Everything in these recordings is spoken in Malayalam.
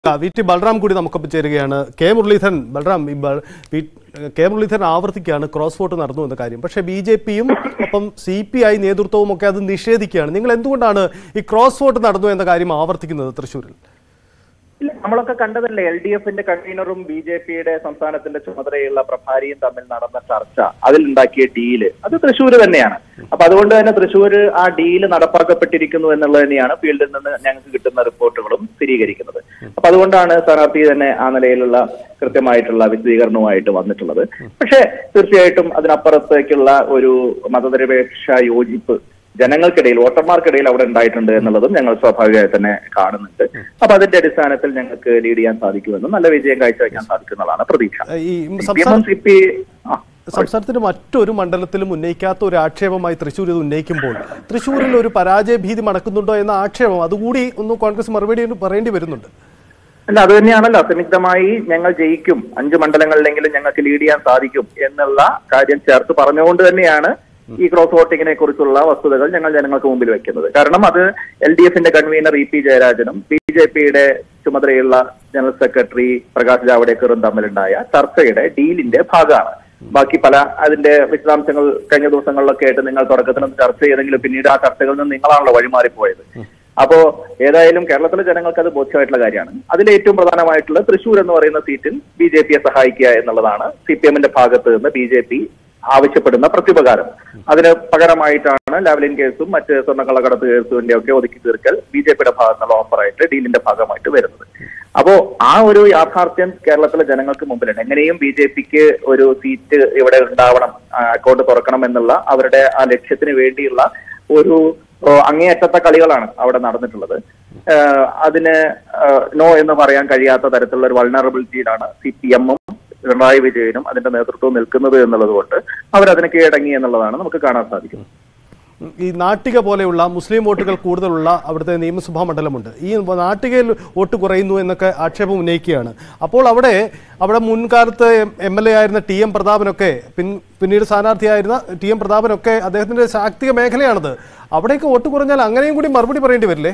ആ, വി ടി ബൽറാം കൂടി നമുക്കൊപ്പം ചേരുകയാണ് കെ മുരളീധരൻ ബൽറാം ഈ ബ- വി- കെ മുരളീധരൻ ആവർത്തിക്കുകയാണ് ക്രോസ് വോട്ട് നടന്നു എന്ന കാര്യം പക്ഷേ ബി ജെ പിയും ഒപ്പം സി പി ഐ നേതൃത്വവും ഒക്കെ അത് നിഷേധിക്കുകയാണ് നിങ്ങൾ എന്തുകൊണ്ടാണ് ഈ ക്രോസ് വോട്ട് നടന്നു എന്ന കാര്യം ആവർത്തിക്കുന്നത് തൃശ്ശൂരിൽ ഇല്ല, നമ്മളൊക്കെ കണ്ടതല്ലേ എൽ ഡി എഫിന്റെ കൺവീനറും ബി ജെ പിയുടെ സംസ്ഥാനത്തിന്റെ ചുമതലയുള്ള പ്രഭാരിയും തമ്മിൽ നടന്ന ചർച്ച അതിലുണ്ടാക്കിയ ഡീല് അത് തൃശ്ശൂർ തന്നെയാണ് അപ്പൊ അതുകൊണ്ട് തന്നെ തൃശ്ശൂർ ആ ഡീല് നടപ്പാക്കപ്പെട്ടിരിക്കുന്നു എന്നുള്ളത് തന്നെയാണ് ഫീൽഡിൽ നിന്ന് ഞങ്ങൾക്ക് കിട്ടുന്ന റിപ്പോർട്ടുകളും സ്ഥിരീകരിക്കുന്നത് അപ്പൊ അതുകൊണ്ടാണ് സ്ഥാനാർത്ഥി തന്നെ ആ നിലയിലുള്ള കൃത്യമായിട്ടുള്ള വിശദീകരണവുമായിട്ട് വന്നിട്ടുള്ളത് പക്ഷേ തീർച്ചയായിട്ടും അതിനപ്പുറത്തേക്കുള്ള ഒരു മതനിരപേക്ഷ യോജിപ്പ് ജനങ്ങൾക്കിടയിൽ വോട്ടർമാർക്കിടയിൽ അവിടെ ഉണ്ടായിട്ടുണ്ട് എന്നുള്ളതും ഞങ്ങൾ സ്വാഭാവികമായി തന്നെ കാണുന്നുണ്ട് അപ്പൊ അതിന്റെ അടിസ്ഥാനത്തിൽ ഞങ്ങൾക്ക് ലീഡ് ചെയ്യാൻ സാധിക്കുമെന്നും നല്ല വിജയം കാഴ്ചവെക്കാൻ സാധിക്കുന്നതാണ് പ്രതീക്ഷ ഈ സി പി എമ്മും സി പി ആ സംസ്ഥാനത്തിന്റെ മറ്റൊരു മണ്ഡലത്തിലും ഉന്നയിക്കാത്ത ഒരു ആക്ഷേപമായി തൃശ്ശൂർ ഇത് ഉന്നയിക്കുമ്പോൾ തൃശ്ശൂരിൽ ഒരു പരാജയ ഭീതി മണക്കുന്നുണ്ടോ എന്ന ആക്ഷേപം അതുകൂടി ഒന്ന് കോൺഗ്രസ് മറുപടി പറയേണ്ടി വരുന്നുണ്ട് അല്ല അത് തന്നെയാണല്ലോ അസന്നിഗ്ധമായി ഞങ്ങൾ ജയിക്കും അഞ്ച് മണ്ഡലങ്ങളിലെങ്കിലും ഞങ്ങൾക്ക് ലീഡ് ചെയ്യാൻ സാധിക്കും എന്നുള്ള കാര്യം ചേർത്ത് പറഞ്ഞുകൊണ്ട് തന്നെയാണ് ഈ ക്രോസ് വോട്ടിങ്ങിനെ കുറിച്ചുള്ള വസ്തുതകൾ ഞങ്ങൾ ജനങ്ങൾക്ക് മുമ്പിൽ വെക്കുന്നത് കാരണം അത് എൽ ഡി എഫിന്റെ കൺവീനർ ഇ പി ജയരാജനും ബി ജെ പിയുടെ ചുമതലയുള്ള ജനറൽ സെക്രട്ടറി പ്രകാശ് ജാവ്ദേക്കറും തമ്മിലുണ്ടായ ചർച്ചയുടെ ഡീലിന്റെ ഭാഗമാണ് ബാക്കി പല അതിന്റെ വിശദാംശങ്ങൾ കഴിഞ്ഞ ദിവസങ്ങളിലൊക്കെ ആയിട്ട് നിങ്ങൾ തുടക്കത്തിൽ നിന്ന് ചർച്ച ചെയ്തെങ്കിലും പിന്നീട് ആ ചർച്ചകളിൽ നിന്ന് നിങ്ങളാണല്ലോ വഴിമാറിപ്പോയത് അപ്പോ ഏതായാലും കേരളത്തിലെ ജനങ്ങൾക്ക് അത് ബോധ്യമായിട്ടുള്ള കാര്യമാണ് അതിൽ ഏറ്റവും പ്രധാനമായിട്ടുള്ള തൃശൂർ എന്ന് പറയുന്ന സീറ്റിൽ ബി ജെ പിയെ സഹായിക്കുക എന്നുള്ളതാണ് സി പി എമ്മിന്റെ ഭാഗത്ത് നിന്ന് ബി ജെ പി ആവശ്യപ്പെടുന്ന പ്രത്യുപകാരം അതിന് പകരമായിട്ടാണ് ലാവ്ലിൻ കേസും മറ്റ് സ്വർണ്ണക്കള്ളക്കടത്ത് കേസുവിന്റെ ഒക്കെ ഒതുക്കി തീർക്കൽ ബി ജെ പിയുടെ ഭാഗത്തുനിന്നുള്ള ഓഫറായിട്ട് ഡീലിന്റെ ഭാഗമായിട്ട് വരുന്നത് അപ്പോ ആ ഒരു യാഥാർത്ഥ്യം കേരളത്തിലെ ജനങ്ങൾക്ക് മുമ്പിലുണ്ട് എങ്ങനെയും ബി ജെ പിക്ക് ഒരു സീറ്റ് ഇവിടെ ഉണ്ടാവണം ആ, അക്കൗണ്ട് തുറക്കണം എന്നുള്ള അവരുടെ ആ ലക്ഷ്യത്തിന് വേണ്ടിയുള്ള ഒരു ഓ, അങ്ങേയറ്റത്തെ കളികളാണ് അവിടെ നടന്നിട്ടുള്ളത് ഏഹ് അതിന് ഏഹ് നോ എന്ന് പറയാൻ കഴിയാത്ത തരത്തിലുള്ള ഒരു വൾണറബിലിറ്റിയിലാണ് സി പി എമ്മും പിണറായി വിജയനും അതിന്റെ നേതൃത്വവും നിൽക്കുന്നത് എന്നുള്ളത് കൊണ്ട് അവരതിന് കീഴടങ്ങി എന്നുള്ളതാണ് നമുക്ക് കാണാൻ സാധിക്കുന്നത് ഈ നാട്ടിക പോലെയുള്ള മുസ്ലിം വോട്ടുകൾ കൂടുതലുള്ള അവിടുത്തെ നിയമസഭാ മണ്ഡലമുണ്ട് ഈ നാട്ടികയിൽ വോട്ട് കുറയുന്നു എന്നൊക്കെ ആക്ഷേപം ഉന്നയിക്കുകയാണ് അപ്പോൾ അവിടെ അവിടെ മുൻകാലത്ത് എം എൽ എ ആയിരുന്ന ടി എം പ്രതാപനൊക്കെ പിൻ പിന്നീട് സ്ഥാനാർത്ഥിയായിരുന്ന ടി എം പ്രതാപനൊക്കെ അദ്ദേഹത്തിന്റെ ശാക്തിക മേഖലയാണത് അവിടേക്ക് വോട്ട് കുറഞ്ഞാൽ അങ്ങനെയും കൂടി മറുപടി പറയേണ്ടി വരില്ലേ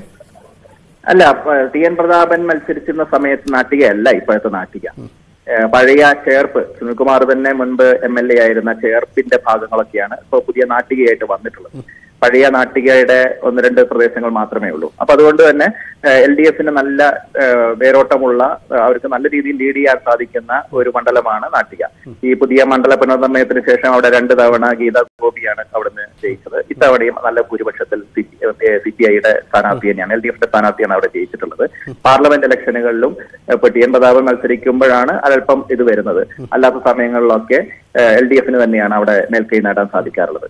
അല്ല പ- ടി എൻ പ്രതാപൻ മത്സരിച്ചിരുന്ന സമയത്ത് നാട്ടികയല്ല ഇപ്പോഴത്തെ നാട്ടിക ഏഹ് പഴയ ചേർപ്പ് സുനിൽകുമാർ തന്നെ മുൻപ് എം എൽ എ ആയിരുന്ന ചേർപ്പിന്റെ ഭാഗങ്ങളൊക്കെയാണ് ഇപ്പോൾ പുതിയ നാട്ടികയായിട്ട് വന്നിട്ടുള്ളത് പഴയ നാട്ടികയുടെ ഒന്ന് രണ്ട് പ്രദേശങ്ങൾ മാത്രമേ ഉള്ളൂ അപ്പൊ അതുകൊണ്ട് തന്നെ എൽ ഡി എഫിന് നല്ല ഏഹ് വേരോട്ടമുള്ള ഏഹ് അവർക്ക് നല്ല രീതിയിൽ ലീഡ് ചെയ്യാൻ സാധിക്കുന്ന ഒരു മണ്ഡലമാണ് നാട്ടിക ഈ പുതിയ മണ്ഡല പുനർനിർണയത്തിന് ശേഷം അവിടെ രണ്ട് തവണ ഗീത ഗോപിയാണ് അവിടുന്ന് ജയിച്ചത് ഇത്തവണയും നല്ല ഭൂരിപക്ഷത്തിൽ സി പി ഐയുടെ സ്ഥാനാർത്ഥി തന്നെയാണ് എൽ ഡി എഫിന്റെ സ്ഥാനാർത്ഥിയാണ് അവിടെ ജയിച്ചിട്ടുള്ളത് പാർലമെന്റ് ഇലക്ഷനുകളിലും ഇപ്പൊ ടി എൻ പ്രതാപൻ മത്സരിക്കുമ്പോഴാണ് അല്പം ഇത് വരുന്നത് അല്ലാത്ത സമയങ്ങളിലൊക്കെ എൽ ഡി എഫിന് തന്നെയാണ് അവിടെ മേൽക്കൈ നേടാൻ സാധിക്കാറുള്ളത്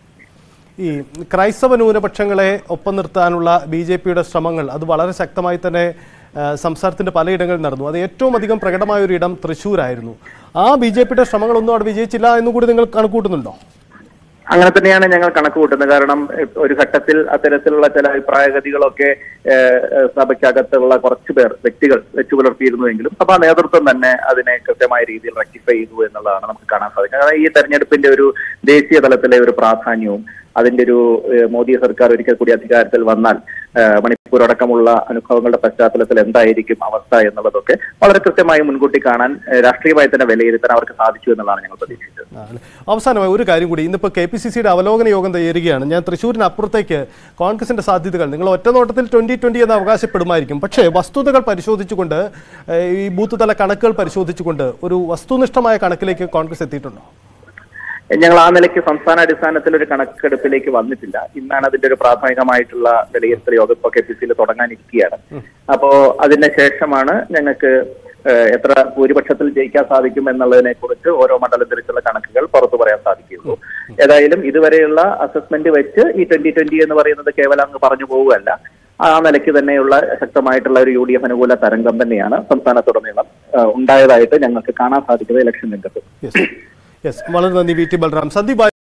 ഈ ക്രൈസ്തവ ന്യൂനപക്ഷങ്ങളെ ഒപ്പം നിർത്താനുള്ള ബി ജെ പിയുടെ ശ്രമങ്ങൾ അത് വളരെ ശക്തമായി തന്നെ ആ, സംസ്ഥാനത്തിന്റെ പലയിടങ്ങളിൽ നടന്നു അത് ഏറ്റവും അധികം പ്രകടമായ ഒരു ഇടം തൃശ്ശൂരായിരുന്നു ആ ബി ജെ പിയുടെ ശ്രമങ്ങളൊന്നും അവിടെ വിജയിച്ചില്ല എന്നും കൂടി നിങ്ങൾ കണക്കൂട്ടുന്നുണ്ടോ അങ്ങനെ തന്നെയാണ് ഞങ്ങൾ കണക്ക് കൂട്ടുന്നത് കാരണം എഹ്, ഒരു ഘട്ടത്തിൽ അത്തരത്തിലുള്ള ചില അഭിപ്രായഗതികളൊക്കെ ഏഹ്, ഏഹ്, സഭയ്ക്കകത്തുള്ള കുറച്ചു പേർ വ്യക്തികൾ വെച്ചു പുലർത്തിയിരുന്നുവെങ്കിലും സഭാ നേതൃത്വം തന്നെ അതിനെ കൃത്യമായ രീതിയിൽ റെക്ടിഫൈ ചെയ്തു എന്നുള്ളതാണ് നമുക്ക് കാണാൻ സാധിക്കുന്നത് കാരണം ഈ തെരഞ്ഞെടുപ്പിന്റെ ഒരു ദേശീയ തലത്തിലെ ഒരു പ്രാധാന്യവും അതിന്റെ ഒരു ഏഹ്, മോദി സർക്കാർ ഒരിക്കൽ കൂടി അധികാരത്തിൽ വന്നാൽ ഏഹ്, മണിപ്പൂർ അടക്കമുള്ള അനുഭവങ്ങളുടെ പശ്ചാത്തലത്തിൽ എന്തായിരിക്കും അവസ്ഥ എന്നുള്ളതൊക്കെ വളരെ കൃത്യമായി മുൻകൂട്ടി കാണാൻ ഏഹ്, രാഷ്ട്രീയമായി തന്നെ വിലയിരുത്താൻ അവർക്ക് സാധിച്ചു എന്നുള്ളതാണ് ഞങ്ങൾ പ്രതീക്ഷിച്ചത് ആണ്. അവസാനമായി ഒരു കാര്യം കൂടി ഇന്നിപ്പോൾ കെ പി സി സിയുടെ അവലോകന യോഗം തയ്യാറുകയാണ് ഞാൻ തൃശ്ശൂരിന് അപ്പുറത്തേക്ക് കോൺഗ്രസിന്റെ സാധ്യതകൾ നിങ്ങൾ ഒറ്റ നോട്ടത്തിൽ ട്വന്റി ട്വന്റി എന്ന് അവകാശപ്പെടുമായിരിക്കും പക്ഷേ വസ്തുതകൾ പരിശോധിച്ചുകൊണ്ട് ഏഹ്, ഈ ബൂത്ത് തല കണക്കുകൾ പരിശോധിച്ചുകൊണ്ട് ഒരു വസ്തുനിഷ്ഠമായ കണക്കിലേക്ക് കോൺഗ്രസ് എത്തിയിട്ടുണ്ടോ ഞങ്ങൾ ആ നിലയ്ക്ക് സംസ്ഥാന അടിസ്ഥാനത്തിൽ ഒരു കണക്കെടുപ്പിലേക്ക് വന്നിട്ടില്ല ഇന്നാണ് അതിന്റെ ഒരു പ്രാഥമികമായിട്ടുള്ള വിലയിരുത്തൽ യോഗം ഇപ്പോൾ കെ പി സിയിൽ തുടങ്ങാനിരിക്കുകയാണ് അപ്പോ അതിന് ശേഷമാണ് ഞങ്ങൾക്ക് ഏഹ്, എത്ര ഭൂരിപക്ഷത്തിൽ ജയിക്കാൻ സാധിക്കും എന്നുള്ളതിനെ കുറിച്ച് ഓരോ മണ്ഡലം തിരിച്ചുള്ള കണക്കുകൾ പുറത്തു പറയാൻ സാധിക്കുകയുള്ളൂ ഏതായാലും ഇതുവരെയുള്ള അസസ്മെന്റ് വെച്ച് ഈ ട്വന്റി ട്വന്റി എന്ന് പറയുന്നത് കേവലം അങ്ങ് പറഞ്ഞു പോവുകയല്ല ആ നിലയ്ക്ക് തന്നെയുള്ള ശക്തമായിട്ടുള്ള ഒരു യു ഡി എഫ് അനുകൂല തരംഗം തന്നെയാണ് സംസ്ഥാനത്തുടനീളം ഏഹ്, ഉണ്ടായതായിട്ട് ഞങ്ങൾക്ക് കാണാൻ സാധിക്കുന്നത് ഇലക്ഷൻ രംഗത്ത് യെസ് യെസ് വളരെ നന്ദി വി ടി ബൽറാം സന്ദീപ്